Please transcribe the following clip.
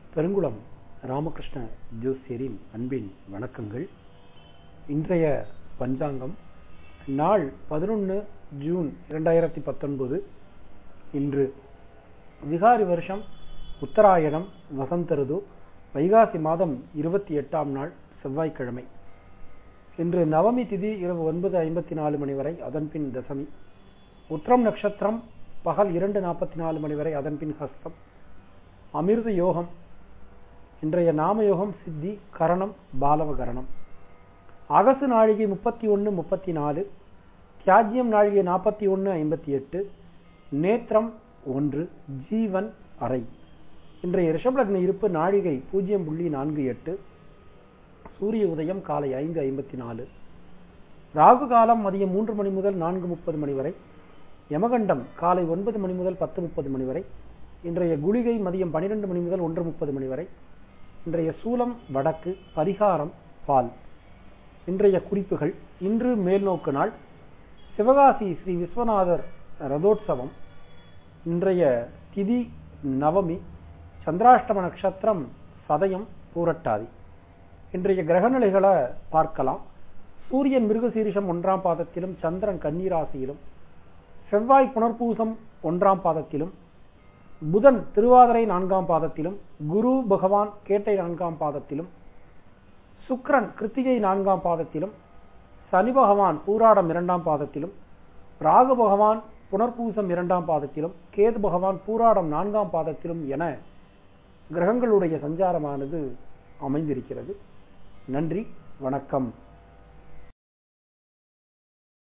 பெருங்குளம் ராமகிருஷ்ண ஜோசியரின் அன்பின் வணக்கங்கள் இன்றைய பஞ்சாங்கம் நாள் பதினொன்று ஜூன் இரண்டாயிரத்தி பத்தொன்பது இன்று விகாரி வருஷம் உத்தராயணம் வசந்த ருது வைகாசி மாதம் இருபத்தி எட்டாம் நாள் செவ்வாய்க்கிழமை இன்று நவமி திதி இரவு ஒன்பது ஐம்பத்தி நாலு மணி வரை அதன்பின் தசமி உத்திரம் நட்சத்திரம் பகல் இரண்டு நாற்பத்தி நாலு மணி வரை அதன்பின் ஹஸ்தம் அமிர்த யோகம் இன்றைய நாம யோகம் சித்தி கரணம் பாலவ கரணம் அகசு நாழிகை முப்பத்தி ஒன்று முப்பத்தி நாலு தியாஜ்யம் நாழிகை நாற்பத்தி ஒன்று ஐம்பத்தி எட்டு நேத்திரம் ஒன்று ஜீவன் அறை இன்றைய ரிஷபலக்ன இருப்பு நாழிகை பூஜ்ஜியம் புள்ளி நான்கு எட்டு சூரிய உதயம் காலை ஐந்து ஐம்பத்தி நாலு ராகு காலம் மதியம் மூன்று மணி முதல் நான்கு முப்பது மணி வரை யமகண்டம் காலை ஒன்பது மணி முதல் பத்து முப்பது மணி வரை இன்றைய குளிகை மதியம் பனிரெண்டு மணி முதல் ஒன்று முப்பது மணி வரை இன்றைய சூலம் வடக்கு பரிகாரம் பால் இன்றைய குறிப்புகள் இன்று மேல்நோக்கு நாள் சிவகாசி ஸ்ரீ விஸ்வநாதர் ரதோற்சவம் இன்றைய திதி நவமி சந்திராஷ்டம நட்சத்திரம் சதயம் பூரட்டாதி இன்றைய கிரகநிலைகளை பார்க்கலாம் சூரியன் மிருகசீரிஷம் ஒன்றாம் பாதத்திலும் சந்திரன் கன்னிராசியிலும் செவ்வாய் புனர்பூசம் ஒன்றாம் பாதத்திலும் புதன் திருவாதிரை நான்காம் பாதத்திலும் குரு பகவான் கேட்டை நான்காம் பாதத்திலும் சுக்ரன் கிருத்திகை நான்காம் பாதத்திலும் சனி பகவான் பூராடம் இரண்டாம் பாதத்திலும் ராகு பகவான் புனர்பூசம் இரண்டாம் பாதத்திலும் கேது பகவான் பூராடம் நான்காம் பாதத்திலும் என கிரகங்களுடைய சஞ்சாரமானது அமைந்திருக்கிறது நன்றி வணக்கம்